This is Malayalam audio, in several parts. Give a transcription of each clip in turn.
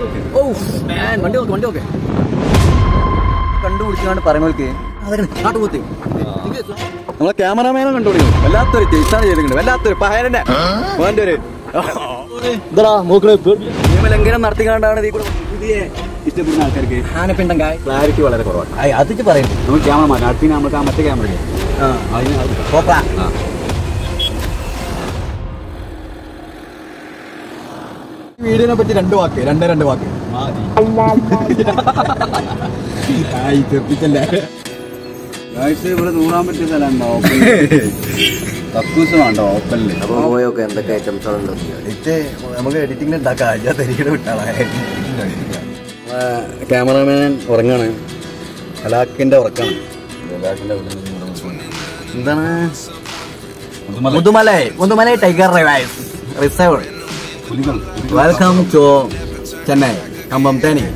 ഓ man, വണ്ടി നോക്ക് വണ്ടി നോക്ക് കണ്ടുപിടിച്ചാണ്ട് പറയുമ്പോഴേക്ക് അതൊക്കെ കാട്ടുപോത്തി നമ്മളെ ക്യാമറമാനെ കണ്ടുപിടിക്കും വല്ലാത്തൊരു ചേച്ചാണ് ചെയ്തിട്ടുണ്ട് വല്ലാത്തൊരു പഹരന്റെ മോന്റെ ഒരു ഇതാ നോക്കണേ നിയമലംഘനം നടത്തിക്കാണ്ടാണ് ഇതിൽ കൂടെ പുതിയ ഇഷ്ടപ്പെടുന്ന ആൾക്കാർക്ക് ആനപ്പിണ്ടം ക്ലാരിറ്റി വളരെ കുറവാണ് അതിച്ച് പറയുന്നു നമുക്ക് ക്യാമറ മാറ്റാം അടുത്തിന് നമുക്ക് ആ മറ്റേ ക്യാമറ ഇല്ലേ അതിന് അത് കോപ്പ വീഡിയോനെ പറ്റി രണ്ട് വാക്ക് രണ്ടേ രണ്ട് വാക്ക് ആയി തെപ്പിച്ചല്ലേ ഗായ്സ് ഇവിടെ നൂറാൻ പറ്റിയ സ്ഥലമുണ്ടോ കക്കൂസ് വേണ്ടോ ഓപ്പനില് അപ്പൊ പോയൊക്കെ എന്തൊക്കെ ഐറ്റംസ് ഉണ്ട് എഡിറ്റ് നമുക്ക് എഡിറ്റിംഗ് ഉണ്ടാക്കാം അജാ തരികട വിട്ടാളെ ക്യാമറമാൻ ഉറങ്ങാണ് ഹലാക്കിന്റെ ഉറക്കാണ് എന്താണ് Mudumalai Mudumalai tiger revise reserve പുലികൾ വെൽക്കം ടു ചെന്നൈ കമ്പം തേനി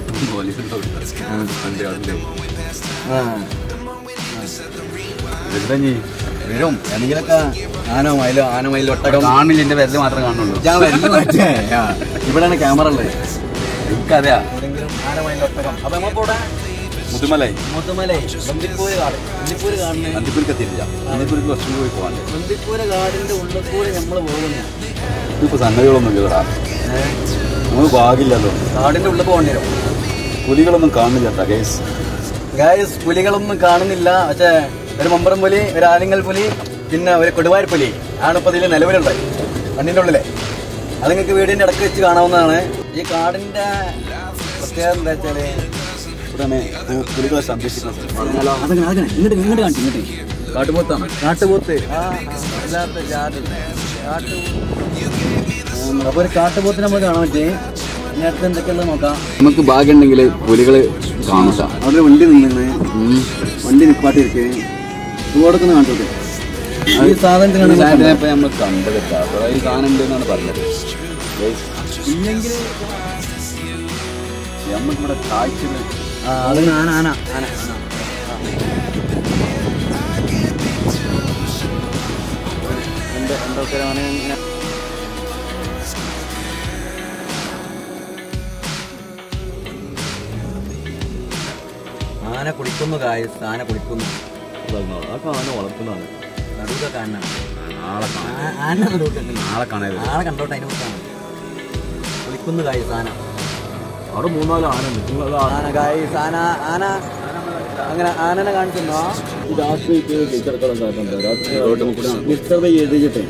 വരും എന്തെങ്കിലൊക്കെ ആനോ മയിലോ ആനോ മയിലോ ഒട്ടകം കാണില്ല എന്റെ വിരല് മാത്രമേ കാണുള്ളൂ ഞാൻ വരുന്നു മറ്റേ ആ, ഇവിടെയാണ് ക്യാമറ ഉള്ളത് എനിക്കറിയാ ഏതെങ്കിലും ആന മയിലോ ഒട്ടകം അപ്പൊ നമ്മളിപ്പോ ഇവിടെ മുതുമലൈ മുത്തുമലൈ ബന്ദിപ്പൂര് കാട് ബന്ദിപ്പൂര് കാടിന് അന്തിപ്പൂർക്ക് എത്തിയില്ല അന്തിപ്പൂർക്ക് കുറച്ചും കൂടി പോയി പോകാണ്ട് ബന്ദിപ്പൂര് കാടിന്റെ ഉള്ളിൽ കൂടെ നമ്മൾ പോകുന്നു ഇതിപ്പോ സംഗതികളൊന്നും ഇല്ലടാ നമുക്ക് ഭാഗില്ലല്ലോ കാടിന്റെ ഉള്ളിൽ പോകേണ്ടി വരും പുലികളൊന്നും കാണുന്നില്ല ഗൈസ് ഗായസ് പുലികളൊന്നും കാണുന്നില്ല പക്ഷേ ഒരു മമ്പറം പുലി ഒരു ആലിങ്ങൽ പുലി പിന്നെ ഒരു കൊടുവായൂർ പുലി ആണ് ഇപ്പൊ ഇതിൽ നിലവിലുള്ളത് കണ്ണിന്റെ ഉള്ളിലെ അത് നിങ്ങൾക്ക് വീടിന്റെ ഇടയ്ക്ക് വെച്ച് കാണാവുന്നതാണ് ഈ കാടിന്റെ പ്രത്യേകത എന്താ വെച്ചാല് ഇവിടെ പുലികളെ സംരക്ഷിക്കുന്ന സ്ഥലം. അതങ്ങനെ അതങ്ങനെ ഇങ്ങോട്ട് ഇങ്ങോട്ട് കാണിച്ചു ഇങ്ങോട്ട് കാട്ടുപോത്താണ് കാട്ടുപോത്ത് ആ വല്ലാത്ത ജാതി അപ്പൊ ഒരു കാട്ടുപോത്തിന് നമ്മൾ കാണാൻ പറ്റേ ഇനി അടുത്ത് എന്തൊക്കെയുള്ളത് നോക്കാം നമുക്ക് ഭാഗ്യമുണ്ടെങ്കിൽ പുലികള് കാണാം അവിടെ വണ്ടി നിന്നിരുന്നേ വണ്ടി നിപ്പാട്ടിരിക്കേ ഇതോടൊക്കെ കാണിച്ചോട്ടെ ഈ സാധനത്തിനാണ് നമ്മൾ കണ്ടത്. ഇപ്പൊ നമ്മൾ കണ്ടത് കേട്ടോ. അവിടെ ഈ സാധനം ഉണ്ട് എന്നാണ് പറഞ്ഞത് Guys, ഇല്ലെങ്കിൽ നമുക്കിവിടെ കാഴ്ചകൾ ആ അതിന് ആന ആന ആന ആന എന്താ എന്തൊക്കെ ആന ഇങ്ങനെ ആന കുടിക്കുന്നു കായസ് ആന കുടിക്കുന്നു അതൊക്കെ ആന വളർത്തുന്നതാണ് നടുവൊക്കെ കാണണം നാളെ കാണാം ആന നടുവൊക്കെ നാളെ കാണാതെ ആന കണ്ടോട്ടെ അതിനെ കുറിച്ചാണ് കുളിക്കുന്നു കായസ് ആന അവിടെ മൂന്നാല് ആന ഉണ്ട് നിങ്ങൾ ആന കായസ് ആന ആന അങ്ങനെ ആനനെ കാണിക്കുന്നോ രാത്രി ടീച്ചർക്കെല്ലാം രാത്രി ഡിസ്റ്റർബ് ചെയ്തിട്ട്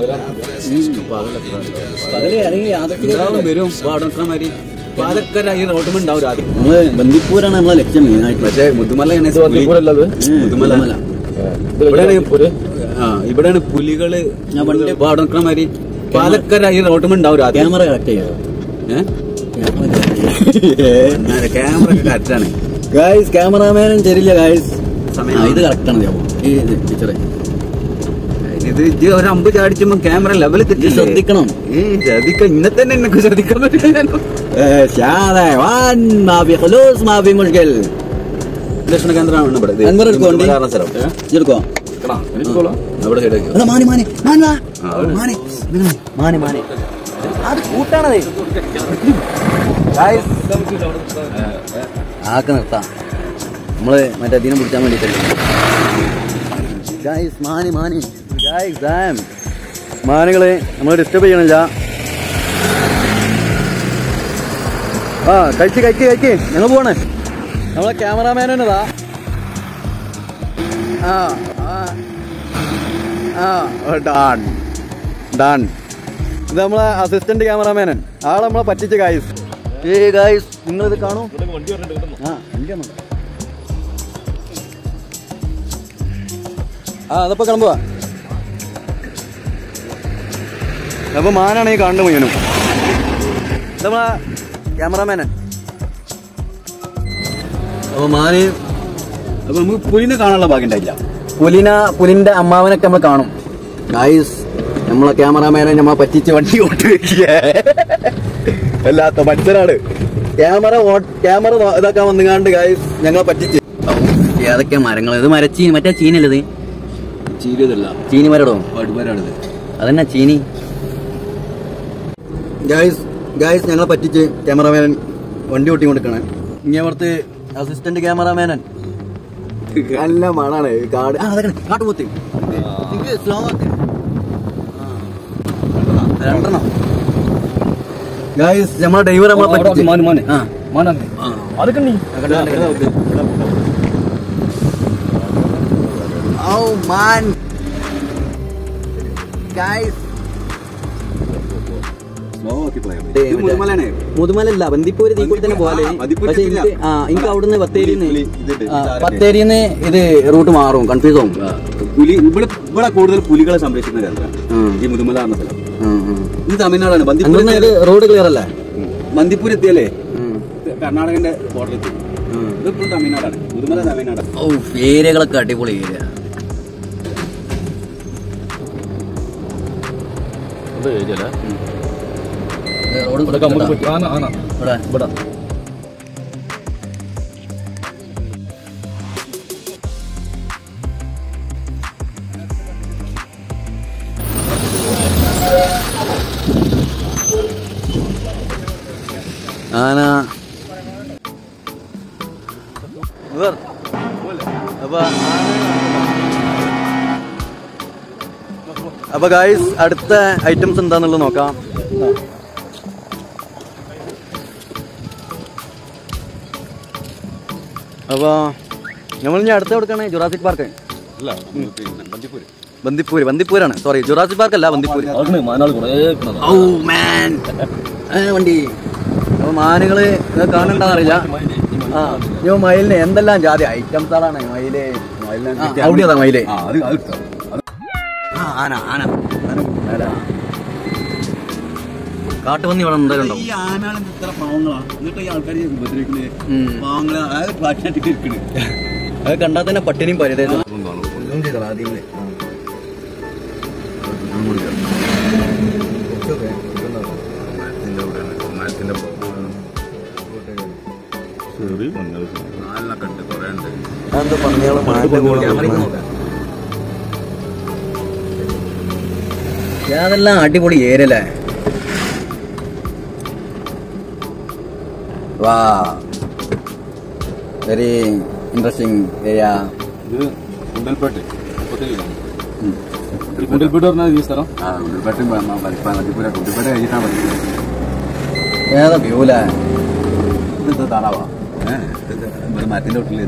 പകല് അല്ലെങ്കിൽ യാതൊക്കെ വരും പാടക്കമാരി പാലക്കര ഈ റോട്ടും ഉണ്ടാവും രാത്രി നമ്മള് ബന്ദിപ്പൂരാണ് നമ്മളെ ലക്ഷ്യം മെയിനായിട്ട് പക്ഷേ മുതുമലയാണ് മുതുമല ഇവിടെയാണ് ആ ഇവിടെയാണ് പുലികള് ഞാൻ പണ്ട് പാടക്കമാരി പാലക്കര ഈ റോട്ടും ഉണ്ടാവും രാത്രി ക്യാമറ കറക്റ്റ് ചെയ്യാം ക്യാമറ കറക്റ്റാണ് ഗായ്സ് ക്യാമറാമാനും ശരിയില്ല ഗായ്സ് സമയം. ഇത് കറക്റ്റാണ് ഞാൻ ഈ ടീച്ചറെ ഇത് ഇജ്ജ് ഒരു അമ്പ് ചാടിച്ചുമ്പോ ക്യാമറ ലെവൽ ഇത് ശ്രദ്ധിക്കണം ഏയ് ശ്രദ്ധിക്ക ഇന്നെ തന്നെ എന്നെ ശ്രദ്ധിക്കാൻ പറ്റില്ല شاذة وان ما في خلوص ما في مشكل ദക്ഷിണ കേന്ദ്രമാണ് ഇവിടെ ഇത്. അൻവർ എടുക്കോ വണ്ടി? മുതുമല സ്ഥലം ഏ? എടുക്കോ എടുക്കണോ? എടുത്തോളാം. അവിടെ side വെക്കാം. അതാ മാനി മാനി മാനി വാ. ആ, അവിടെ. മാനി ഇതിങ്ങനെ. മാനി മാനി അത് കൂട്ടാണത് Guys. ആക്ക് നിർത്താം നമ്മള് മറ്റേ അതിനെ പിടിച്ചാൻ വേണ്ടിട്ടല്ലേ ഗായ്സ് മാനി മാനി ഗായ്സ് ഡാം മാനുകളെ നമ്മൾ ഡിസ്റ്റർബ് ചെയ്യണില്ല ആ കഴിച്ച് കഴിക്ക് കഴിക്ക് ഞങ്ങൾ പോണേ നമ്മളെ ക്യാമറാമാൻ തന്നെതാ ആ ആ ആ ഡാൺ ഡാൺ ഇത് നമ്മളെ അസിസ്റ്റന്റ് ക്യാമറാമാനൻ ആളെ നമ്മളെ പറ്റിച്ച ഗായ്സ് ഏ ഗായ്സ് നിങ്ങൾ ഇത് കാണൂ ആ വണ്ടി വന്നു. ആ അതപ്പോ കിളമ്പുവാ അപ്പൊ മാനാണ് ഈ കാണുന്നത് മുഴുവനും ഇത് നമ്മളെ ക്യാമറാമാനൻ അപ്പൊ മാന് അപ്പൊ നമുക്ക് പുലിനെ കാണാനുള്ള ഭാഗ്യം ഉണ്ടായില്ല പുലിന പുലിന്റെ അമ്മാവനൊക്കെ നമ്മൾ കാണും ഗായ്സ് നമ്മളെ ക്യാമറാമാനെ നമ്മളെ പറ്റിച്ച് വണ്ടി ഓട്ടി വെക്കുക അല്ലാത്ത മത്സരാണ് ക്യാമറ ക്യാമറ ഇതാക്കാൻ വന്നുകാണ്ട് ഗായ്സ് ഞങ്ങളെ പറ്റിച്ച് ഏതൊക്കെ മരങ്ങൾ ഇത് മരച്ചീനി മറ്റേ ചീനല്ലത് ചീരിയതല്ല ചീനി മരടോ വടുമരാണിത് അതന്നെ ചീനി ഗായ്സ് ഗായ്സ് ഞങ്ങളെ പറ്റിച്ച് ക്യാമറമാൻ വണ്ടി ഓട്ടി കൊടുക്കണേ ഇങ്ങേപ്പുറത്ത് അസിസ്റ്റന്റ് ക്യാമറാമാനൻ നല്ല മണാണ് കാട് ആ അതൊക്കെ കാട്ടുപോത്ത് സ്ലോ രണ്ടെണ്ണം ഗായ്സ് നമ്മളെ ഡ്രൈവർ നമ്മളെ പറ്റിച്ച്. മോനെ മോനെ ആ മോനെ അതൊക്കെ നീ Oh man. Guys. മുതുമലാണ് മുതുമലല്ല ബന്ദിപ്പൂര് തീ കൂടി തന്നെ പോലെ ആ, ബന്ദിപ്പൂര് പക്ഷെ എത്തില്ല. എനിക്ക് ആ എനിക്ക് അവിടുന്ന് ബത്തേരിന്ന് പുലി, ഇതിണ്ട്, ആ, ചാരേ. ബത്തേരിന്ന് ഇത് റൂട്ട് മാറും കൺഫ്യൂസ് ആവും പുലി ഇവിടെ ഇവിടെ കൂടുതൽ പുലികളെ സംരക്ഷിക്കുന്ന കേന്ദ്രം ഉം. ഈ മുതുമല എന്ന സ്ഥലം ഉം, ഉം. ഇത് തമിഴ്നാടാണ് ബന്ദിപ്പൂർ അന്ന് ഇത് റോഡ് ക്ലിയർ അല്ലേ ബന്ദിപ്പൂർ എത്തിയല്ലേ ഉം. ഇത് കർണാടകന്റെ ബോർഡർ എത്തി ഉം. ഇതിപ്പോൾ തമിഴ്നാടാണ് മുതുമല തമിഴ്നാടാണ് ഓ ഏരിയകളൊക്കെ അടിപൊളി ഏരിയ ആന ഇവർ അപ്പൊ അപ്പൊ ഗായ്സ് അടുത്ത ഐറ്റംസ് എന്താന്നുള്ളത് നോക്കാം അപ്പൊ നമ്മൾ ഇനി അടുത്ത കൊടുക്കണേ ജുറാസിക് പാർക്ക് അല്ല ബന്ദിപ്പൂർ ബന്ദിപ്പൂര് ബന്ദിപ്പൂരാണ് സോറി ജുറാസിക് പാർക്ക് അല്ല ബന്ദിപ്പൂര് ഓ മാൻ വണ്ടി അപ്പൊ മാനുകള് ഇത് കാണണ്ടാന്നറിയില്ല ആ yo മയിലിന് എന്തെല്ലാം ജാതി ഐറ്റംസ് ആണ് മയില് ആ, അവിടെയതാ മയില് ആ അത് അത് ഇട്ടോ. അത് ആ, ആന ആന ആന. കാട്ടുപന്നി ഇവിടെ എന്തായാലും ഉണ്ടാവും ഈ ആനാണ് ഇത്ര പാവങ്ങളാ എന്നിട്ട് ഈ ആൾക്കാർ ഉപദ്രവിക്കുന്നത് ഉം. പാവങ്ങളെ ആ ഭാഷയായിട്ട് ഇരിക്കണ് അത് കണ്ടാൽ തന്നെ പട്ടിണിയും പരിതേശം അതെല്ലാം അടിപൊളി ഏരല്ലേ വാ വെരി ഇൻട്രസ്റ്റിംഗ് ഏരിയ ഇത് കുണ്ടൽപേട്ട് കുണ്ടൽപേട്ട് പറഞ്ഞാൽ ഈ സ്ഥലം ആ കുണ്ടൽപേട്ട് മതിപ്പൂര കുണ്ടൽപേട്ട് കഴിഞ്ഞിട്ടാണ് മതി ഏതാ വ്യൂല ഇത് താറാവാ ഏഹ് ഇത് മരത്തിന്റെ ഒട്ടില്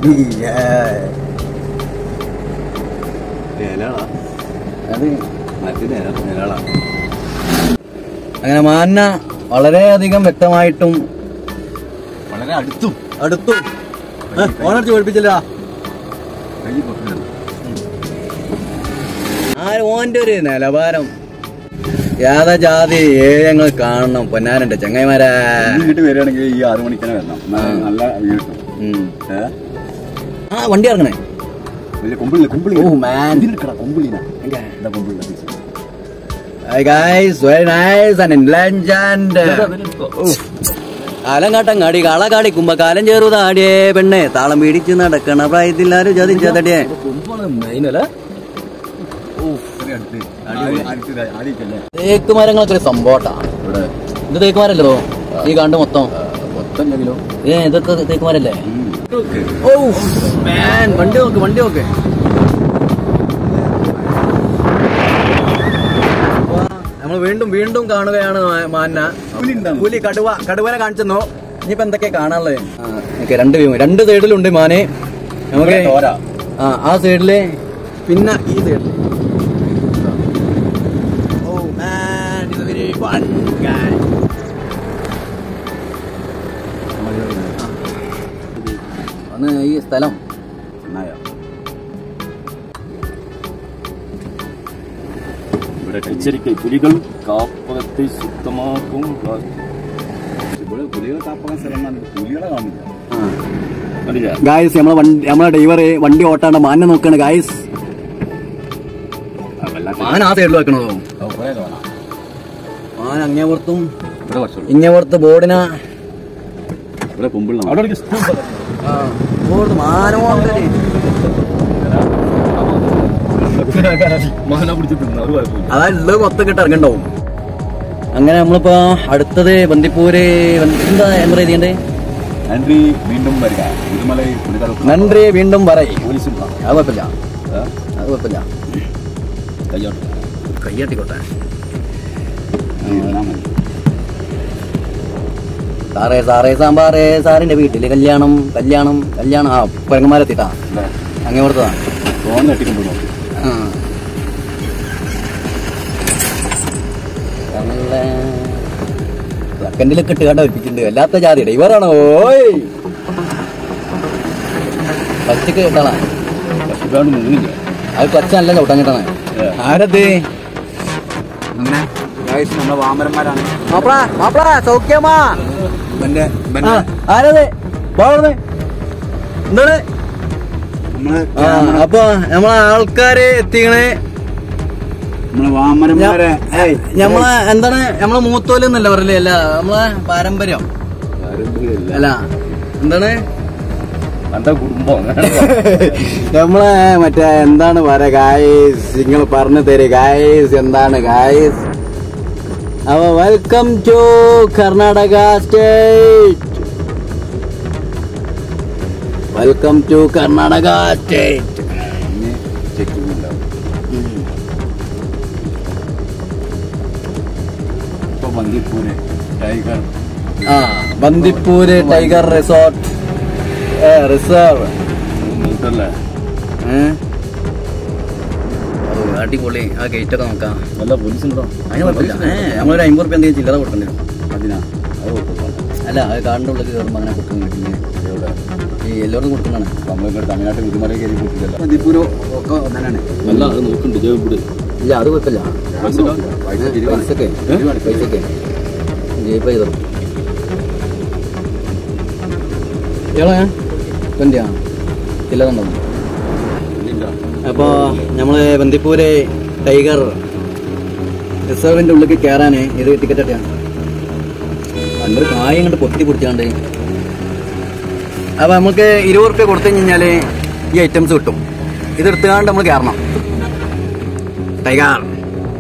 ഇലകളാ അത് മരത്തിന്റെ ഇല ഇലകളാ അങ്ങനെ മാന്ന വളരെയധികം വ്യക്തമായിട്ടും വളരെ അടുത്തും അടുത്തു ഓണടിച്ച് പഠിപ്പിച്ചില്ല കൈ പൊട്ടില്ല ആ ഓന്റെ ഒരു നിലവാരം യാതാ ജാതി ഏഴങ്ങൾ കാണണം പൊന്നാനുണ്ട് ചങ്ങായിമാരാ വീട്ടിൽ വരികയാണെങ്കിൽ ഈ ആറു മണിക്കാണ് വരണം നല്ല- നല്ല വ്യൂ കിട്ടും ഉം. ഏഹ് ആ വണ്ടി ഇറങ്ങണേ വലിയ കൊമ്പിളില്ല കൊമ്പിളി ഓ മാൻ ഇതിനെടുക്കടാ കൊമ്പിളിന എന്താ കൊമ്പിളില്ല Hi guys, very nice and enlightened. കാലങ്കാട്ടങ്ങാടി കാളകാടി കുമ്പകാലം ചേറുതാടിയേ പെണ്ണെ താളം പിടിച്ച് നടക്കണ പ്രായത്തില്ലാരും ചതിച്ചതടിയേ തേക്ക് മരങ്ങളൊക്കെ ഒരു സംഭവട്ടാ ഇവിടെ ഇത് തേക്ക് മരല്ലോ ഈ കണ്ട് മൊത്തം മൊത്തം ഏ ഇതൊക്കെ തേക്ക് മരല്ലേ ഓ മാൻ വണ്ടി നോക്ക് വണ്ടി നോക്ക് നമ്മൾ വീണ്ടും വീണ്ടും കാണുകയാണ് മാ- മാന്ന പുലി കടുവ കടുവനെ കാണിച്ചെന്നോ ഇനിയിപ്പോ എന്തൊക്കെയാ കാണാനുള്ളത് ഓക്കെ രണ്ട് വ്യൂ രണ്ട് സൈഡിലുണ്ട് മാനെ നമുക്ക് തോര ആ ആ സൈഡില് പിന്നെ ഈ സൈഡില് ഓ മാൻ ഇത് വെരി ഫൺ ഗായ് അന്ന് ഈ സ്ഥലം ഇവിടെ எச்சரிக்கை புலிகள் காப்பகத்தை சுத்தமாக்கும் பா- ഇവിടെ പുലികളെ താപ്പാൻ സ്ഥലം പുലികളെ കാണില്ല கண்டிப்பா ഗായ്സ് നമ്മളെ വണ്ടി നമ്മളെ ഡ്രൈവർ വണ്ടി ഓട്ടാണ്ട് മാനെ നോക്കാണ് ഗായ്സ് മാൻ ആ സൈഡിൽ വെക്കണതോ കുറെ കാണാം മാൻ അങ്ങേപുറത്തും ഇവിടെ കുറച്ചുള്ളൂ ഇങ്ങേപുറത്ത് ബോർഡിന ഇവിടെ കൊമ്പിള്ള അവിടെ സ്കൂൾ ബോർഡ് മാനോണ്ടേ മകനെ പിടിച്ച് തിന്നു ഒരു കുഴപ്പമില്ല അതാ ഉള്ളത് മൊത്തം കിട്ടി ഇറങ്ങണ്ടാവും അങ്ങനെ നമ്മളിപ്പോ അടുത്തത് ബന്ദിപ്പൂര് ബന്ദി- എന്താ എന്താ ചെയ്യണ്ടേ நன்றி மீண்டும் வருக முதுமலை புனிதர் നന്ദി വീണ്ടും പറയും പോലീസും അത് കുഴപ്പമില്ല അത് കുഴപ്പമില്ല കയ്യോട്ട് കയ്യാട്ടിക്കോട്ടെ ഇരുന്നാ മതി സാറേ സാറേ സാമ്പാറേ സാറിന്റെ വീട്ടില് കല്യാണം കല്യാണം കല്യാണം ആ കുരങ്ങന്മാരെത്തിട്ടാ ഇതാ, അങ്ങനെ കൊടുത്തതാ ഫോൺ തട്ടിക്കൊണ്ടു സെക്കൻഡിലൊക്കെ ഇട്ട് കണ്ട വെപ്പിച്ചിട്ടുണ്ട് വല്ലാത്ത ജാതി ഡ്രൈവറാണോ ഓയ് ഫസ്റ്റ് കേട്ടാളാ പക്ഷെ ഇതാണ് മുങ്ങില്ല അത് ക്ലച്ച് നല്ല ചവിട്ടാൻ കേട്ടാണ് ആരത് അങ്ങനെ ഗായ്സ് നമ്മളെ വാമരന്മാരാണ് മാപ്പിള മാപ്പിള സൗഖ്യമാ ഇവന്റെ ആ, ഇവന്റെ ആരത് പോണത് എന്താണ് നമ്മളെ ആ, അപ്പൊ നമ്മളെ ആൾക്കാര് എത്തിക്കണേ നമ്മളെ വാമരന്മാരെ ഏയ് നമ്മളെ എന്താണ് നമ്മളെ മൂത്തോല് എന്നല്ല പറയലേ അല്ല നമ്മളെ പാരമ്പര്യം അല്ല എന്താണ് എന്താ കുടുംബം നമ്മളെ മറ്റേ എന്താണ് പറയാ ഗായ്സ് നിങ്ങൾ പറഞ്ഞു തരും ഗായ്സ് എന്താണ് ഗായ്സ് അപ്പൊ welcome to Karnataka state welcome to Karnataka state ഇനി ചെക്കിംഗ് ഉണ്ടാവും ഇപ്പൊ ബന്ദിപ്പൂര് ടൈഗർ ആ ബന്ദിപ്പൂര് ടൈഗർ റിസോർട്ട് റിസർവ് നിർത്തല്ലേ അടിപൊളി ആ ഗേറ്റ് ഒക്കെ നോക്കാം നല്ല പോലീസ് ഉണ്ടോ അതിന് കുഴപ്പമില്ല ഏഹ് നമ്മളൊരു അമ്പത് റുപ്യ എന്തെങ്കിലും ചില്ലറ കൊടുക്കണ്ടേ അതിനാ അത് കുഴപ്പമില്ല. അല്ല അത് കാടിന്റെ ഉള്ളിൽ കയറുമ്പോൾ അങ്ങനെ കൊടുക്കുന്നു പിന്നെ എവിടെ ഈ എല്ലാവർക്കും കൊടുക്കുന്നതാണ് നമ്മളിവിടെ തമിഴ്നാട്ടിൽ മുതുമല കയറി പോയിട്ടില്ലല്ലോ ബന്ദിപ്പൂര് ഒക്കെ ഒന്നാണ് അല്ല അത് നോക്കുന്നുണ്ട് ഇതേ ഇവിടെ ഇല്ല അത് കുഴപ്പമില്ല പൈസ ഏ, ഇരുപത്. പൈസക്ക് ഇരുപത്. പൈസക്ക് ജയിപ്പ് ചെയ്തോ ഏളാ ട്വന്റിയാ ചില്ലറ ഉണ്ടോ ഇല്ല. അപ്പോ നമ്മള് ബന്ദിപ്പൂര് ടൈഗർ റിസർവിന്റെ ഉള്ളിൽ കയറാന് ഇത് ടിക്കറ്റ് ഒക്കെയാണ് അന്നൊരു കായം കണ്ട് പൊത്തി പിടിച്ചാണ്ട് അപ്പൊ നമുക്ക് ഇരുപത് റുപ്യ കൊടുത്തു കഴിഞ്ഞാല് ഈ ഐറ്റംസ് കിട്ടും ഇത് എടുത്തുകൊണ്ട് നമ്മൾ കയറണം ടൈഗർ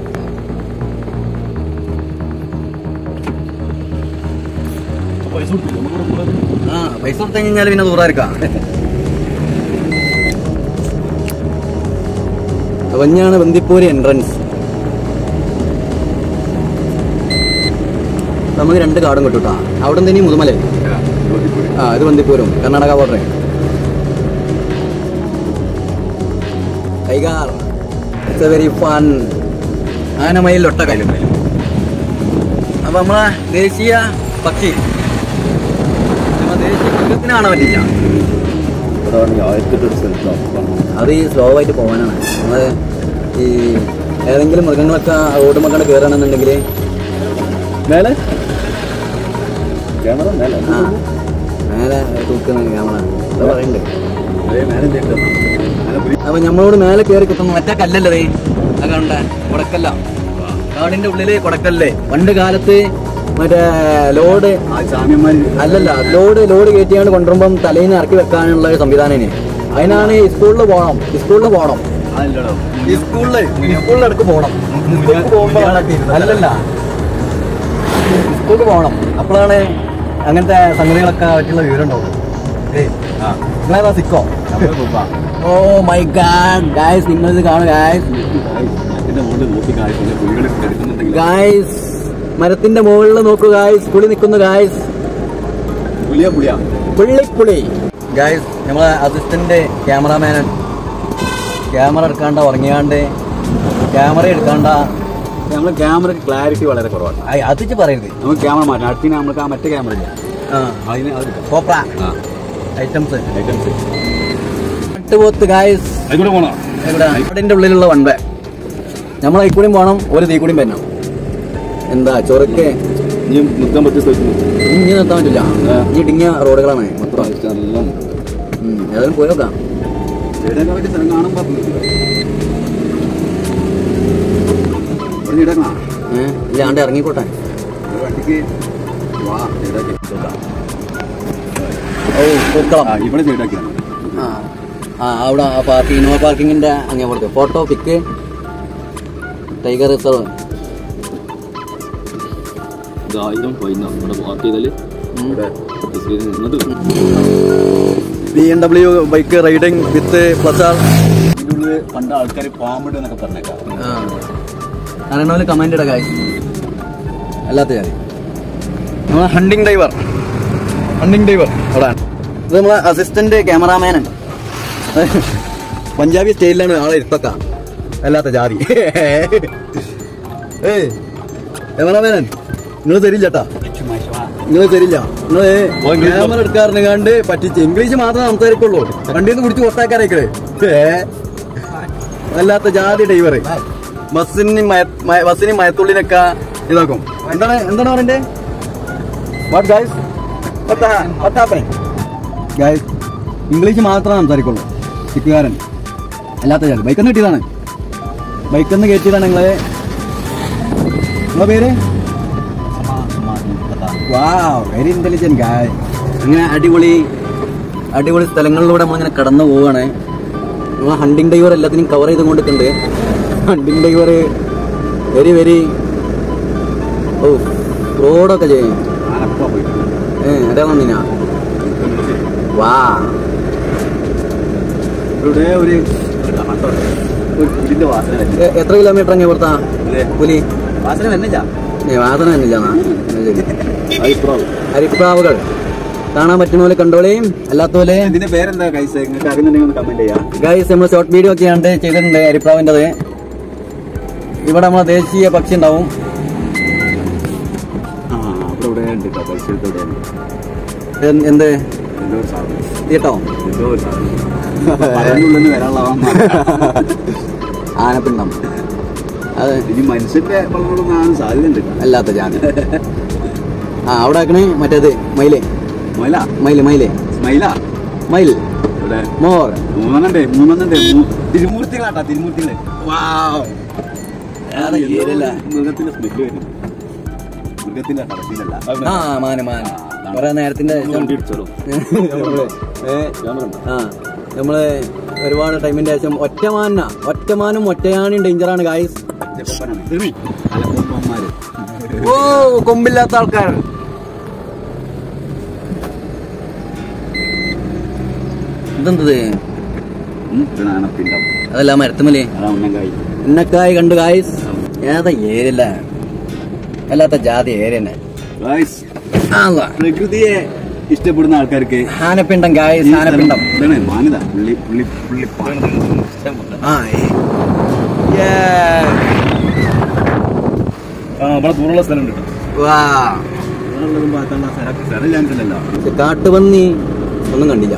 ആ പൈസ കൊടുത്തു കഴിഞ്ഞാൽ പിന്നെ ദൂരായിരിക്കാം അവഞ്ഞാണ് ബന്ദിപ്പൂര് എൻട്രൻസ് നമുക്ക് രണ്ട് കാർഡും കിട്ടൂട്ടാ അവിടെ നിന്ന് ഇനി മുതുമല ആ, ബന്ദിപ്പൂര്. ആ ഇത് ബന്ദിപ്പൂരും Karnataka border tiger it's a very fun ആനമയിൽ ഒട്ടക അപ്പൊ നമ്മളെ ദേശീയ പക്ഷി നമ്മളെ ദേശീയ മൃഗത്തിന് കാണാൻ പറ്റില്ല ഇവിടെ വേണമെങ്കിൽ ആയിരത്തെട്ട് ഒരു സ്ഥലത്താണ് അത് ഈ സ്ലോ ആയിട്ട് പോകാനാണ് നമ്മള് ഈ ഏതെങ്കിലും മൃഗങ്ങളൊക്കെ റോഡ് മക്കളെ കയറണമെന്നുണ്ടെങ്കിൽ മേലെ ക്യാമറ മേലെ ആ മേലെ തൂക്കുന്ന ക്യാമറ അത് പറയുന്നുണ്ട് അതേ മേലെ എന്തിട്ട് മേലെ പുലി അപ്പൊ നമ്മളോട് മേലെ കയറി കുത്തുന്നു മറ്റേ കല്ലല്ലേ അത് കണ്ട കൊടക്കല്ല കാടിന്റെ ഉള്ളില് കൊടക്കല്ലേ പണ്ട് കാലത്ത് മറ്റേ ലോഡ് ആ ചാമ്യന്മാര് അല്ലല്ല ലോഡ് ലോഡ് കയറ്റിയാണ്ട് കൊണ്ടുവരുമ്പം തലേന്ന് ഇറക്കി വെക്കാനുള്ള ഒരു സംവിധാനം അതിനാണ് ഈ സ്കൂളിൽ പോകണം സ്കൂളിൽ പോകണം അതല്ലടോ ഈ സ്കൂളില് സ്കൂളിൽ ഇടക്ക് പോകണം സ്കൂളിൽ പോകുമ്പോ അല്ലല്ല സ്കൂളിൽ പോകണം അപ്പോഴാണ് അങ്ങനത്തെ സംഗതികളൊക്കെ പറ്റിയുള്ള വിവരം ഉണ്ടാവും ഏയ് ആ നിങ്ങളേതാ സിക്കോ നമ്മളെ കുപ്പ ഓ മൈ ഗാഡ് ഗായ്സ് നിങ്ങൾ ഇത് കാണും ഗായ്സ് ഇതിന്റെ മുകളിൽ നോക്കി കാണിക്കുന്നത് പുലികൾ എടുക്കുന്നുണ്ടെങ്കിൽ ഗായ്സ് മരത്തിന്റെ മുകളിൽ നോക്കൂ ഗായ്സ് പുളി നിൽക്കുന്നു ഗായ്സ് പുലിയാ പുലിയാ പുള്ളിപ്പുളി ഗായ്സ് നമ്മളെ അസിസ്റ്റന്റ് ക്യാമറാമാൻ ക്യാമറ എടുക്കാണ്ട ഉറങ്ങിയാണ്ട് ക്യാമറ എടുക്കാണ്ട നമ്മളെ ക്യാമറയ്ക്ക് ക്ലാരിറ്റി വളരെ കുറവാണ് ഐ, അതിച്ച് പറയരുത് നമുക്ക് ക്യാമറ മാറ്റാം അടുത്തിന് നമുക്ക് ആ മറ്റേ ക്യാമറ ഇല്ല ആ അതിന് അത് കിട്ടും. കോപ്ര ആ ഐറ്റംസ് ഐറ്റംസ് പോത്ത് ഗായ്സ് അതിലൂടെ പോണോ ഇവിടെ അതിന്റെ ഉള്ളിലുള്ള വൺ വേ നമ്മൾ ഈ കൂടിയും പോകണം ഒരു തീ കൂടിയും വരണം എന്താ ചൊറുക്ക് നീ നിൽക്കാൻ പറ്റിയ സ്ഥലത്ത് നിൽക്ക്. ഇനി നിർത്താൻ പറ്റില്ല ഇനി ഇടുങ്ങിയ റോഡുകളാണ് മൊത്തം നല്ല ഉം, ഏതായാലും പോയോക്കാം ഇവിടെയൊക്കെ പറ്റിയ സ്ഥലം കാണുമ്പോൾ ഇവിടെ ഇടക്കണം ഏഹ് ഇല്ല ആണ്ട് ഇറങ്ങിക്കോട്ടെ ഒരു വണ്ടിക്ക് വാ സൈഡാക്കി ഓ പൂക്കളം ആ ഇവിടെ സൈഡാക്കിയാണ് ആ ആ അവിടെ ആ പാർക്കിംഗ് ഇന്നോവ പാർക്കിങ്ങിന്റെ അങ്ങേ കൊടുത്ത് ഫോട്ടോ പിക്ക് ടൈഗർ റിസർവ് ഇത് ആയിരം ഫൈനാണ് ഇവിടെ പാർക്ക് ചെയ്താല് ഉം. ഇവിടെ B M W bike riding with plus R ഇതിന്റെ ഉള്ളിൽ പണ്ട് ആൾക്കാർ പാമ്പിട് എന്നൊക്കെ പറഞ്ഞേക്കാം അറിയണ കമന്റ് ഇട കായ് അല്ലാത്ത ജാതി നമ്മളെ ഹണ്ടിങ് ഡൈവർ ഹണ്ടിങ് ഡൈവർ അവിടെ ഇത് നമ്മളെ അസിസ്റ്റന്റ് ക്യാമറാമാനാണ് പഞ്ചാബി സ്റ്റൈലിലാണ് ആളെ ഇരുത്തക്ക അല്ലാത്ത ജാതി ഏയ് ക്യാമറാമാനൻ നിങ്ങൾ തരില്ല ചേട്ടാ നിങ്ങൾ തരില്ല നിങ്ങൾ ക്യാമറ എടുക്കാറിന് കണ്ട് പറ്റിച്ച് ഇംഗ്ലീഷ് മാത്രമേ സംസാരിക്കുള്ളൂ വണ്ടിയിൽ നിന്ന് പിടിച്ച് പുറത്താക്കാനായിക്കേ അല്ലാത്ത ജാതി ഡ്രൈവർ ബസ്സിന് മയ- മയ- ബസ്സിന് മയത്തുള്ളിനൊക്കെ ഇതാക്കും എന്താണ് എന്താണ് പറയണ്ടേ വാട്ട് ഗൈസ് ഗൈസ് ഇംഗ്ലീഷ് മാത്രമേ സംസാരിക്കുള്ളൂ ചിക്കുകാരൻ അല്ലാത്ത ജാതി ബൈക്കൊന്ന് കിട്ടിയതാണ് ബൈക്കൊന്ന് കയറ്റിയതാണ് നിങ്ങളെ നിങ്ങളെ പേര് വാ വെരി ഇന്റലിജന്റ് ഗായ് അങ്ങനെ അടിപൊളി അടിപൊളി സ്ഥലങ്ങളിലൂടെ നമ്മളിങ്ങനെ കടന്നു പോവുകയാണ് നമ്മൾ ഹണ്ടിങ് ഡൈവർ എല്ലാത്തിനും കവർ ചെയ്ത് കൊണ്ടിട്ടുണ്ട് ഹണ്ടിങ് ഡൈവർ വെരി വെരി ഓ റോഡൊക്കെ ചെയ്യും ആനപ്പ പോയിട്ട് ഏ അതെ വന്നിനാ വാ ഇവിടെ ഒരു ഒരു പുലിന്റെ വാസന വരുന്നു. എ- എത്ര കിലോമീറ്റർ അങ്ങ് പുറത്താ ഇല്ലേ? പുലി വാസന വരുന്നില്ല ഏ വാസന തന്നില്ല അഭിപ്രായം ഹരിപ്രാവുകൾ കാണാൻ പറ്റുന്ന പോലെ കണ്ടോളേയും അല്ലാത്ത പോലെ ഇതിന്റെ പേരെന്താ കൈസ നിങ്ങൾക്ക് അറിയുന്നുണ്ടെങ്കിൽ ഒന്ന് കമന്റ് ചെയ്യാം ഗൈസ് നമ്മൾ ഷോർട്ട് വീഡിയോ ഒക്കെ ആണ്ട് ചെയ്തിട്ടുണ്ട് ഹരിപ്രാവിൻ്റെത് ഇവിടെ നമ്മളെ ദേശീയ പക്ഷി ഉണ്ടാവും ആ അവിടെ ഇവിടെ ഉണ്ട് കേട്ടോ പൈസ എടുത്ത് ഇവിടെ ഉണ്ട് എന്ത്- എന്ത് എന്തോ ഒരു സാധനം തീട്ടോ എന്തോ ഒരു സാധനം പറയുന്നുള്ളിൽ നിന്ന് വരാനുള്ള ആനപ്പിണ്ടം അത് ഇനി മനുഷ്യന്റെ വളർന്നൊന്നും സാധ്യതയുണ്ട് അല്ലാത്ത ജാതി ആ അവിടെ ആക്കണേ മറ്റേത് മയില് മൈല മയില് മയില് സ്മൈല മയിൽ ഇവിടെ മോർ മൂന്നെണ്ണുണ്ട് മൂന്നെണ്ണുണ്ട് മൂ- തിരുമൂർത്തികളാട്ടാ തിരുമൂർത്തികള് അത് ഏരിയല്ല. മൃഗത്തിന്റെ സ്മെല്ല് വരും മൃഗത്തിന്റെ കടത്തിലല്ല ആ മാന് മാന് കുറെ നേരത്തിന്റെ വണ്ടി ഇടിച്ചോളൂ നമ്മള് ഏ, ക്യാമറ ഉണ്ടോ ആ നമ്മള് ഒരുപാട് ടൈമിന്റെ ശേഷം ഒറ്റമാന ഒറ്റമാനും ഒറ്റയാനും ഡേഞ്ചറാണ് ഗായ്സ് അലക്കൊമ്പന്മാര് ഓ കൊമ്പില്ലാത്ത ആൾക്കാർ ഇതെന്തത് ആണപ്പിണ്ടം അതല്ല മരത്തുമല്ലേ അതാ ഉന്നങ്കായി ഉന്നക്കായി കണ്ടു ഗായ്സ് ഏതാ ഏരിയല്ല അല്ലാത്ത ജാതി ഏരിയന്നെ ഗായ്സ് ആന്താ. പ്രകൃതിയെ ഇഷ്ടപ്പെടുന്ന ആൾക്കാർക്ക് ആനപ്പിണ്ടം ഗായ്സ് ഈ സ്ഥലം ആനപ്പിണ്ടം ഇതാണ് മാനിത പുള്ളി പുള്ളി പുള്ളി ആ ആ ഇവിടെ ദൂരമുള്ള സ്ഥലം ഉണ്ട് വാ വേറുള്ളതും പാത്തുള്ള സ്ഥലം സ്ഥലം ചാൻസില്ലല്ലോ പക്ഷെ കാട്ടുപന്നി ഒന്നും കണ്ടില്ല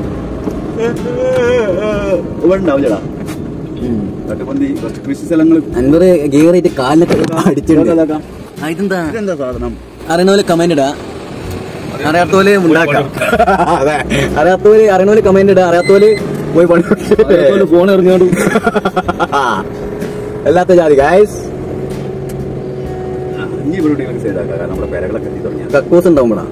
ഇവിടെ ഉണ്ടാവില്ലടാ കട്ടുപന്തി കുറച്ച് കൃഷി സ്ഥലങ്ങൾ അൻപത് ഗിയറായിട്ട് കാലിനൊക്കെ അടിച്ചിട്ടുണ്ട് ഇതാക്കാം. ആ, ഇതെന്താ ഇതെന്താ സാധനം അറിയണ പോലെ കമന്റ് ഇടാ അറിയാത്തോല് ഉണ്ടാക്കാം അതെ അറിയാത്തോല് അറിയണ പോലെ കമന്റ് ഇടാ അറിയാത്തോല് പോയി പണി ഫോൺ ഇറങ്ങിയോണ്ട് അല്ലാത്ത ജാതി ഗായ്സ് ആ, ഇനി ഇവരുടെ സൈഡാക്കാം കാരണം നമ്മുടെ പേരകളൊക്കെ എത്തി തുടങ്ങിയ കക്കൂസ് ഉണ്ടാവും ഇവിടെ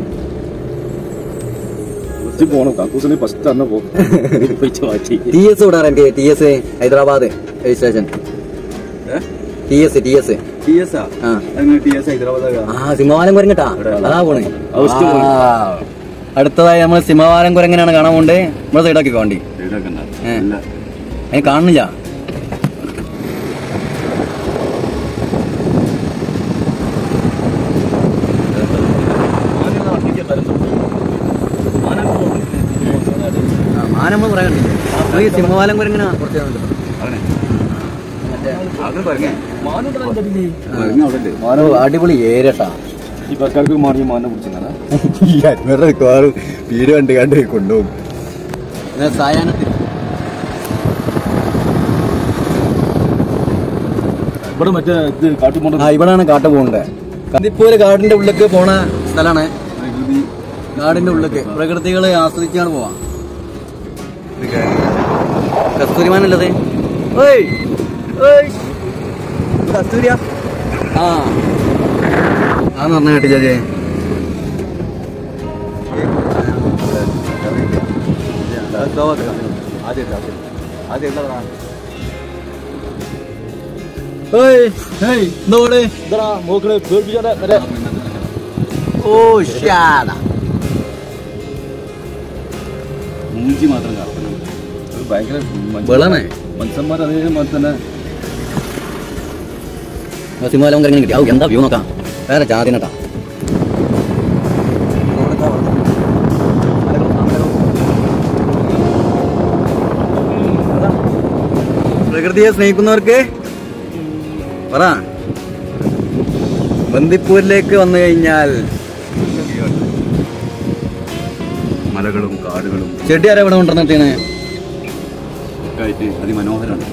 ഫസ്റ്റ് പോണം കക്കൂസിന് ഫസ്റ്റ് തന്നെ പോകും മാറ്റി ടി എസ് വിടാറ് എനിക്ക് T S Hyderabad registration T S T S T S ആ ആ അങ്ങനെ ടി എസ് ഹൈദരാബാദ് ആ സിംഹവാലം കുരങ്ങട്ടാ അതാ പോണേ അവസ്ഥ പോയി. ആ. അടുത്തതായി നമ്മൾ സിംഹവാലം കുരങ്ങനാണ് കാണാൻ പോണ്ടേ നമ്മളെ സൈഡാക്കി വേണ്ടി സൈഡൊക്കെ ഉണ്ടാവും ഏ. ഇല്ല അതിന് കാണുന്നില്ല ആ, മാൻ നമ്മൾ പറയാൻ ഈ സിംഹവാലം കുരങ്ങനാ കുറച്ച് അവനെ അത് പറഞ്ഞേ ആ. പറഞ്ഞ അവിടെ ഉണ്ട് ഓരോ അടിപൊളി ഏരട്ടാ ഈ പക്കാർക്ക് മാറി മാനെ പിടിച്ചിരുന്നാ വീട് കണ്ട് കണ്ട് കൊണ്ടുപോകും സായാഹ്നത്തിൽ ഇവിടെ മറ്റേ ഇത് കാട്ടുപോണ്ട ആ ഇവിടാണ് കാട്ട് പോകുന്നത് ഇതിപ്പോ ഒരു കാടിന്റെ ഉള്ളിലേക്ക് പോണ സ്ഥലമാണ് പ്രകൃതി കാടിന്റെ ഉള്ളിലേക്ക് പ്രകൃതികളെ ആസ്വദിച്ചാണ് പോവാ കസ്തൂരിമാനല്ലത് ഓയ് ഓയ് ഇത് കസ്തൂരിയാ ആ ആന്ന് പറഞ്ഞ കേട്ടില്ലേ ജെ ഓയ് ഹേയ് എന്തോടെ ഇതാ മോക്കളെ പേടിപ്പിച്ചാ മറ്റേ ഓ ഷാഡ മൂഞ്ചി മാത്രം കാണുന്നത് അത് ഭയങ്കര മനുഷ്യ- വെള്ളമേ മനുഷ്യന്മാർ അതേപോലെ തന്നെ സിംഹാലം കറങ്ങി കിട്ടി ഔ എന്താ വ്യൂ നോക്കാം വേറെ ജാതിനട്ടാ പ്രകൃതിയെ സ്നേഹിക്കുന്നവർക്ക് പറ ബന്ദിപ്പൂരിലേക്ക് വന്നു കഴിഞ്ഞാൽ മലകളും കാടുകളും ചെടി ആരാ ഇവിടെ കൊണ്ടുവന്നിട്ടാണ് ഒക്കെ ആയിട്ട് അതിമനോഹരമാണ്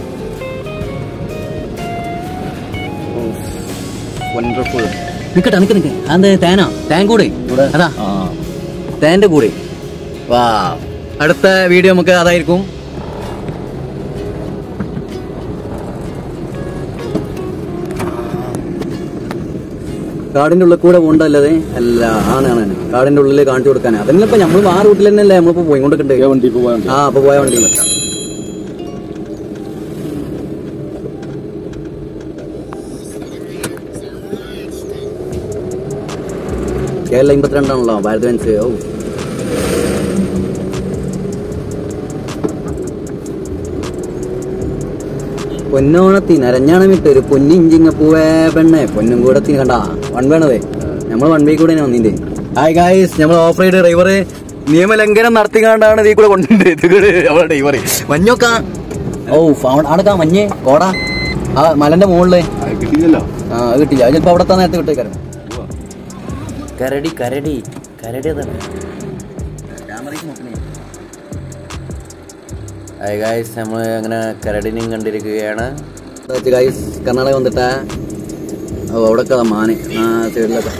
വണ്ടർഫുൾ നിക്കട്ടെ നിക്ക് നിക്ക് അത് തേനാ തേൻ കൂടെ അതാ ആ തേന്റെ കൂടെ വാ അടുത്ത വീഡിയോ നമുക്ക് അതായിരിക്കും കാടിന്റെ ഉള്ളിൽ കൂടെ പോകണ്ടല്ലേ അല്ല ആണ് ആണ് ആണ്. കാടിന്റെ ഉള്ളിൽ കാണിച്ചു കൊടുക്കാൻ അതന്നെ ഇപ്പൊ നമ്മൾ ആ റൂട്ടിൽ തന്നെയല്ലേ നമ്മളിപ്പോ പോയിക്കൊണ്ടിട്ടുണ്ട് ഏ വണ്ടി പോവാൻ വണ്ടി ആ അപ്പൊ പോയ വണ്ടി കേരള അമ്പത്തിരണ്ടാണല്ലോ ഭാരത് ബെൻസ് ഓ പൊന്നോണത്തിന് അരഞ്ഞാണം വിട്ട് ഒരു പൊന്നിഞ്ചിങ്ങ പൂവേ പെണ്ണെ പൊന്നും കൂടത്തിന് കണ്ട വൺ വേണതേ നമ്മൾ വൺ വേ കൂടെ വന്നിന്റെ ഹായ് ഗായ്സ് നമ്മൾ ഓഫ് റൈഡ് ഡ്രൈവർ നിയമലംഘനം നടത്തിക്കാണ്ടാണ് ഇതിൽ കൂടെ കൊണ്ടുണ്ട് അവളെ ഡ്രൈവർ മഞ്ഞൊക്ക ഓ അടക്കാ മഞ്ഞ് കോട ആ മലന്റെ മുകളില് അത് കിട്ടിയില്ലല്ലോ ആ അത് കിട്ടില്ല അത് ചിലപ്പോ അവിടെ തന്നെ നേരത്തെ വിട്ടേക്കാരം കരടി കരടി കരടി അതാണ് ഹായ് ഗായ്സ് നമ്മൾ അങ്ങനെ കരടിനെയും കണ്ടിരിക്കുകയാണ് ഗൈസ് കർണാടക വന്നിട്ടാ ഓ അവിടെ മാന് ആ സൈഡിലൊക്കെ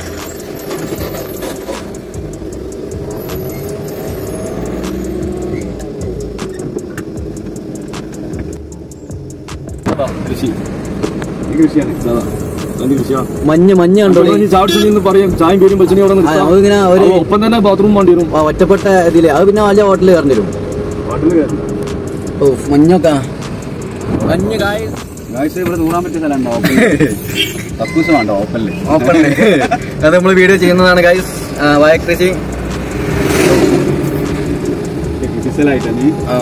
കൃഷി ഈ കൃഷിയാണ് സാധാ എന്ത് കൃഷിയാ മഞ്ഞ് മഞ്ഞ് കണ്ടോ ചാടിച്ചു പറയും ചായം പേരും വെച്ചിട്ട് അവിടെ നിർത്താം. അതിങ്ങനെ ഒരു അപ്പൊ ഒപ്പം തന്നെ ബാത്റൂം വേണ്ടി വരും ആ, ഒറ്റപ്പെട്ട ഇതില് അത് പിന്നെ വലിയ ഹോട്ടലിൽ കയറേണ്ടി വരും പാട്ടിൽ കയറി ഓ മഞ്ഞൊക്കെ മഞ്ഞ് ഗായ്സ് ഗായ്സ് ഇവിടെ നൂറാൻ പറ്റിയ സ്ഥലമുണ്ടോ ഓപ്പണില് കക്കൂസ് വേണ്ട ഓപ്പണില് ഓപ്പണില് അത് നമ്മൾ വീഡിയോ ചെയ്യുന്നതാണ് ഗായ്സ് വായക്കൃഷി കൃഷി സ്ഥലമായിട്ട് നീ ആ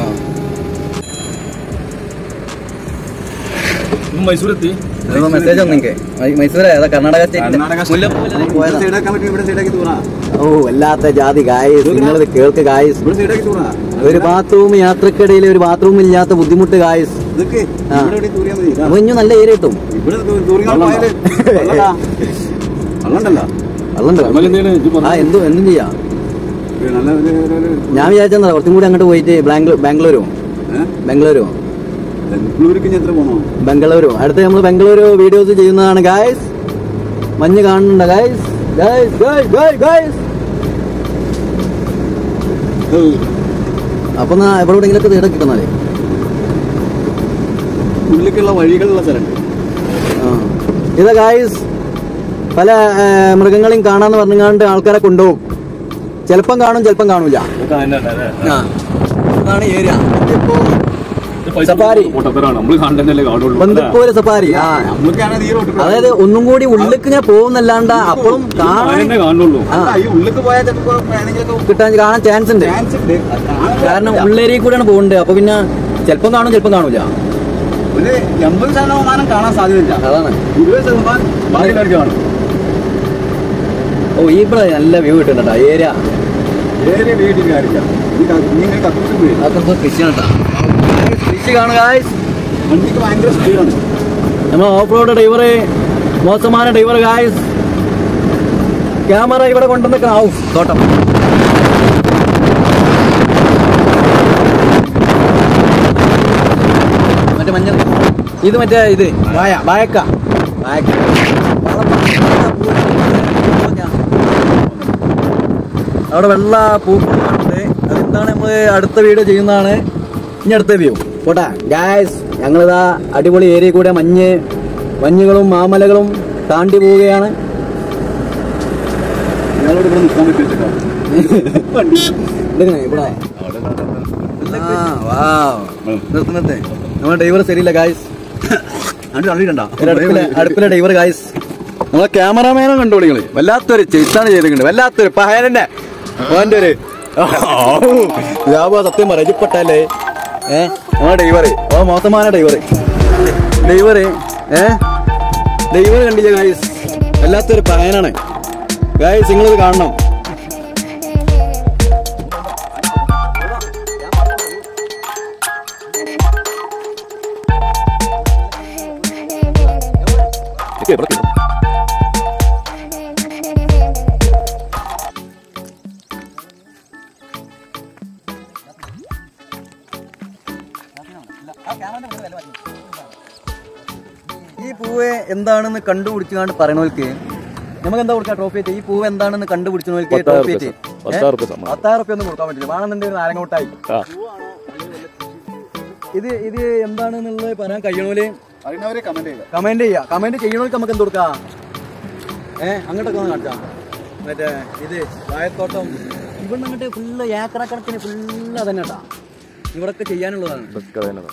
മൈസൂർ എത്തി മെസ്സേജ് ഒന്നെനിക്ക് മൈസൂര് ഏതാ കർണാടക കർണാടക സ്റ്റേറ്റിലെ പോയതാ സൈഡാക്കാൻ പറ്റും ഇവിടെ സൈഡാക്കി തൂറാ ഓ വല്ലാത്ത ജാതി ഗായ്സ് നിങ്ങളിത് കേൾക്ക് ഗായ്സ് ഇവിടെ സൈഡാക്കി തൂറാ ഒരു ബാത്റൂം യാത്രക്കിടയിൽ ഒരു ബാത്റൂം ഇല്ലാത്ത ബുദ്ധിമുട്ട് ഗായ്സ് ഇതൊക്കെ ആ. ഇവിടെ എവിടെ തൂറിയാ മതി ഇതാ. അപ്പൊ ഇനി നല്ല ഏരിയ കിട്ടും ഇവിടെ തൂറിങ്ങാൻ പോയാല് വെള്ളണ്ടാ. വെള്ളമുണ്ടല്ലോ വെള്ളം നമുക്ക് എന്തെങ്കിലും ഇത് ആ പറഞ്ഞു എന്തും എന്തും ചെയ്യാം ഒരു നല്ല ഒരു ഒരു- ഒരു ഞാൻ വിചാരിച്ചെന്താ കുറച്ചും കൂടി അങ്ങോട്ട് പോയിട്ട് ബാംഗ്ലൂർ ബാംഗ്ലൂരോ ഏഹ് ബാംഗ്ലൂരോ ബാംഗ്ലൂർക്ക് ഇനി എത്ര പോണോ ബംഗളൂരു അടുത്ത് നമ്മൾ ബംഗളൂരു വീഡിയോസ് ചെയ്യുന്നതാണ് ഗായ്സ് മഞ്ഞ് കാണുന്നുണ്ട് guys guys guys guys guys അപ്പൊ എന്നാ എവിടെ എവിടെയെങ്കിലൊക്കെ തീടെ കിട്ടുന്നാലേ ഉള്ളിലേക്കുള്ള വഴികളുള്ള സ്ഥലമുണ്ട് ആ. ഇതാ ഗായ്സ് പല ആ, മൃഗങ്ങളെയും കാണാന്ന് പറഞ്ഞുകൊണ്ട് ആൾക്കാരെ കൊണ്ടുപോകും ചിലപ്പം കാണും ചിലപ്പം കാണൂല ആ. അതാണ് ഏരിയ സഫാരി. പൊട്ടത്തരാണ് നമ്മള് കണ്ടല്ലേ കാണുള്ളൂ ബന്ദിപ്പൂര് സഫാരി ആ നമ്മൾക്കാണ് ഈ റോഡ് അതായത് ഒന്നും കൂടി ഉള്ളിലേക്ക് ഞാൻ പോകുന്നല്ലാണ്ട് അപ്പോഴും കാണാൻ തന്നെ കാണുള്ളൂ ആ ഈ ഉള്ളിലേക്ക് പോയാൽ ചിലപ്പോ വേണമെങ്കിലൊക്കെ കിട്ടാൻ കാണാൻ ചാൻസ് ഉണ്ട് ചാൻസ് ഉണ്ട് അത് കാണാൻ കാരണം ഉള്ളേരിയ കൂടെയാണ് പോകുന്നത് അപ്പൊ പിന്നെ ചിലപ്പം കാണും ചിലപ്പം കാണൂല ഒരു എൺപത് ശതമാനം കാണാൻ സാധ്യതയില്ല അതാണ് ഇരുപത് ശതമാനം ബാക്കിയുള്ളവർക്ക് കാണും ഓ ഈ ഇവിടെ നല്ല വ്യൂ കിട്ടുന്നുണ്ട് ഏരിയ ഏരിയ വീട്ടിൽ കാര്യമില്ല ഈ ക- ഇങ്ങനെ കത്തിച്ച് പോയി അതൊക്കെ കൃഷിയാണ് കേട്ടോ കൃഷി കാണുക guys. വണ്ടിക്ക് ഭയങ്കര സ്പീഡാണ് നമ്മൾ ഓഫ് റോഡ് ഡ്രൈവർ മോശமான ഡ്രൈവർ ഗായ്സ് ക്യാമറ ഇവിടെ കൊണ്ടുവന്നിക്കണം ഔ തോട്ടം മറ്റേ മഞ്ഞ ഇത് മറ്റേ ഇത് വായ വായക്ക വായക്ക അവിടെ വെള്ള പൂക്കളുണ്ട് അതെന്താണ് നമ്മൾ അടുത്ത വീഡിയോ ചെയ്യുന്നതാണ് ഇനി അടുത്ത വ്യൂ പോട്ടെ ഗായ്സ് ഞങ്ങളിതാ അടിപൊളി ഏരിയ കൂടെ മഞ്ഞ് മഞ്ഞുകളും മാമലകളും താണ്ടി പോവുകയാണ് നിങ്ങളോട് ഇവിടെ നിൽക്കാൻ പറ്റില്ല വണ്ടി ഇതെങ്ങനെ ഇവിടെ ആ, വാവ്. നിർത്ത് നിർത്ത് നമ്മുടെ ഡ്രൈവർ ശരിയില്ല ഗായ്സ് അത് അറിയണ്ട അടുപ്പിലെ അടുപ്പിലെ ഡ്രൈവർ ഗായ്സ് നമ്മളെ ക്യാമറാമാനെ കണ്ടോളിങ്ങള് വല്ലാത്തൊരു ചെയ്ത്താണ് ചെയ്തിട്ടുണ്ട് വല്ലാത്തൊരു പഹയനെ ഓന്റെ ഒരു ലാഭ സത്യം പറ ഇജിപ്പെട്ടല്ലേ ഏ നമ്മുടെ ഡ്രൈവർ ഓ മോശமான ഡ്രൈവർ ഡ്രൈവർ ഏ ഡ്രൈവർ കണ്ടില്ല ഗായ്സ് വല്ലാത്തൊരു പയനാണ് ഗായ്സ് നിങ്ങളിത് കാണണം ഈ പൂവ് എന്താണെന്ന് കണ്ടുപിടിച്ചുകൊണ്ട് പറയണവർക്ക് നമുക്ക് എന്താ കൊടുക്കാം ട്രോഫി ആയിട്ട് ഈ പൂവ് എന്താണെന്ന് കണ്ടുപിടിച്ചവർക്ക് പത്തായിരം ട്രോഫി ഉറുപ്യ ആയിട്ട് സ- പത്തായിരം ഉറുപ്യ സമ്മാനം. പത്തായിരം റുപ്യ ഒന്നും കൊടുക്കാൻ പറ്റില്ല വേണമെന്നുണ്ടെങ്കിൽ നാരങ്ങ മുട്ടായി ആ ഇത് ഇത് എന്താണെന്നുള്ളത് പറയാൻ കഴിയണോല് അറിയുന്നവരെ കമന്റ് ചെയ്യുക കമന്റ് ചെയ്യാ കമന്റ് ചെയ്യണവർക്ക് നമുക്ക് എന്ത് കൊടുക്കാം ഏ അങ്ങോട്ടൊക്കെ ഒന്ന് കാണിക്കാം മറ്റേ ഇത് വായത്തോട്ടം ഇവിടെ അങ്ങോട്ട് ഫുള്ള് ഏക്കറ കണക്കിന് ഫുള്ള് അതന്നെ കേട്ടാ ഇവിടൊക്കെ ചെയ്യാനുള്ളതാണ് ഇതൊക്കെ അതന്നെ.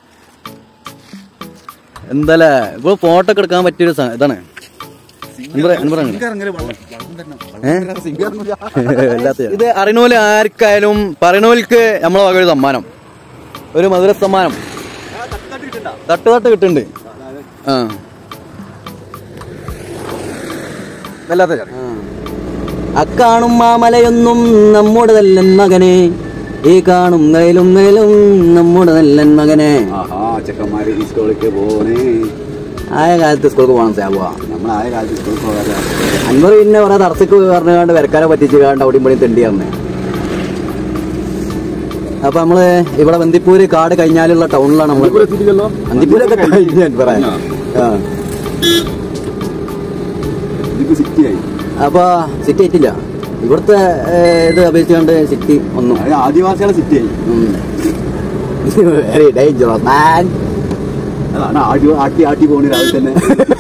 എന്തായാലേ ഇപ്പൊ ഫോട്ടോ ഒക്കെ എടുക്കാൻ പറ്റിയൊരു സ- ഇതാണ് എന്ത് പറയാ- എന്ത് പറയാൻ ഇത് അറിയണോല് ആർക്കായാലും പറയണോൽക്ക് നമ്മളെ വക ഒരു സമ്മാനം ഒരു മധുര സമ്മാനം തട്ട് തട്ട് കിട്ടുന്നുണ്ട് ആ വല്ലാത്ത ചാടി. അക്കാണും മാമലയൊന്നും നമ്മുടെതല്ലൻ മകനെ ഈ കാണും നയിലും നയിലും നമ്മുടെതല്ലൻ മകനെ ആഹാ ചെക്കന്മാര് ഈ സ്കൂളിലേക്ക് പോണേ ആയ കാലത്ത് സ്കൂൾക്ക് പോകണം സാബുവാ നമ്മൾ ആയ കാലത്ത് സ്കൂളിൽ പോകാതെ അൻവർ പിന്നെ കുറെ തറസിക്ക് പറഞ്ഞുകൊണ്ട് വരക്കാരെ പറ്റിച്ച് കാണ്ട് അവിടെയും പടിയും തെണ്ടി തന്നെ അപ്പൊ നമ്മള് ഇവിടെ ബന്ദിപ്പൂര് കാട് കഴിഞ്ഞാലുള്ള ടൗണിലാണ് നമ്മള് എത്തിയിട്ടില്ലല്ലോ ബന്ദിപ്പൂരൊക്കെ കഴിഞ്ഞു ഞാൻ പറയാൻ ആ. ഇതിപ്പോ സിറ്റി ആയി അപ്പൊ സിറ്റി ആയിട്ടില്ല ഇവിടുത്തെ ഏ, ഇത് അപേക്ഷിച്ചുകൊണ്ട് സിറ്റി ഒന്നും അത് ആദിവാസികളെ സിറ്റി ആയി വെരി ഡേഞ്ചറസ് മാൻ അതാണ് ആട്ടി ആട്ടി ആട്ടി പോണി രാവിലെ തന്നെ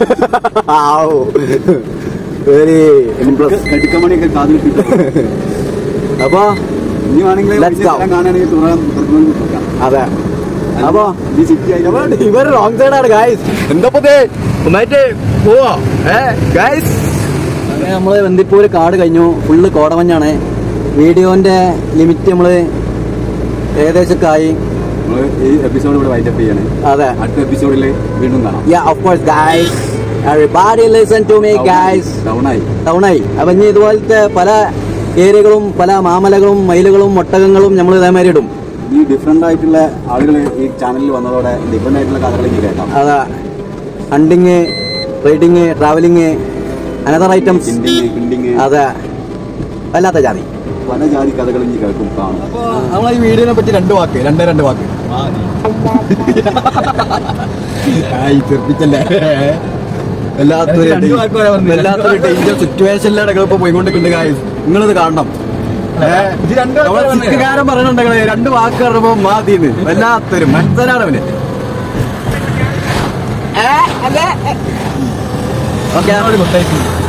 വെരി ഇംപ്രസ് കടിക്കമണിയൊക്കെ കാതിലിട്ടിട്ട് അപ്പൊ ഇനി വേണമെങ്കിൽ Let's go. കാണുകയാണെങ്കിൽ തുറന്ന് തുറന്ന് നോക്കാം അതെ അപ്പൊ ഈ സിറ്റി ആയി ഇവർ റോങ് സൈഡാണ് ഗായ്സ് എന്താ ഒന്നായിട്ട് പോവാ ഏ ഗായ്സ് അങ്ങനെ നമ്മള് ബന്ദിപ്പൂര് കാട് കഴിഞ്ഞു ഫുള്ള് കോടമഞ്ഞാണ് വീഡിയോന്റെ ലിമിറ്റ് നമ്മള് ഏകദേശമൊക്കെ ആയി നമ്മള് ഈ എപ്പിസോഡ് ഇവിടെ വൈൻഡപ്പ് ചെയ്യാണ് അതെ അടുത്ത എപ്പിസോഡിൽ വീണ്ടും കാണാം yeah of course guys everybody listen to me guys down ആയി ടൗണായി അപ്പൊ ഇനി ഇതുപോലത്തെ പല ഏരിയകളും പല മാമലകളും മയിലുകളും ഒട്ടകങ്ങളും നമ്മൾ ഇതേമാതിരി ഇടും ഈ ഡിഫറെന്റ് ആയിട്ടുള്ള ആളുകൾ ഈ ചാനലിൽ വന്നതോടെ ഡിഫറെന്റ് ആയിട്ടുള്ള കഥകൾ ഇനി കേൾക്കാം അതാ hunting riding travelling another items കിണ്ടിങ് കിണ്ടിങ് അതെ വല്ലാത്ത ജാതി പല ജാതി കഥകൾ ഇനി കേൾക്കും കാണും നമ്മൾ ഈ വീഡിയോനെ പറ്റി രണ്ട് വാക്ക് രണ്ടേ രണ്ട് വാക്ക് ചെറുപ്പിച്ചല്ലേ വല്ലാത്തൊരു രണ്ട് വാക്ക് പറയാൻ വന്നില്ല. വല്ലാത്തൊരു ഡേഞ്ചർ സിറ്റുവേഷനിലാണ് ഞങ്ങൾ ഇപ്പൊ പോയിക്കൊണ്ടിരിക്കുന്നത് കാര്യം നിങ്ങളിത് കാണണം ചിക്കുകാരൻ പറയണുണ്ടെങ്കിൽ രണ്ട് വാക്ക് പറഞ്ഞപ്പോ മാതിന്ന് വല്ലാത്തൊരു മനസ്സിലാണ് അവന് ഓക്കെ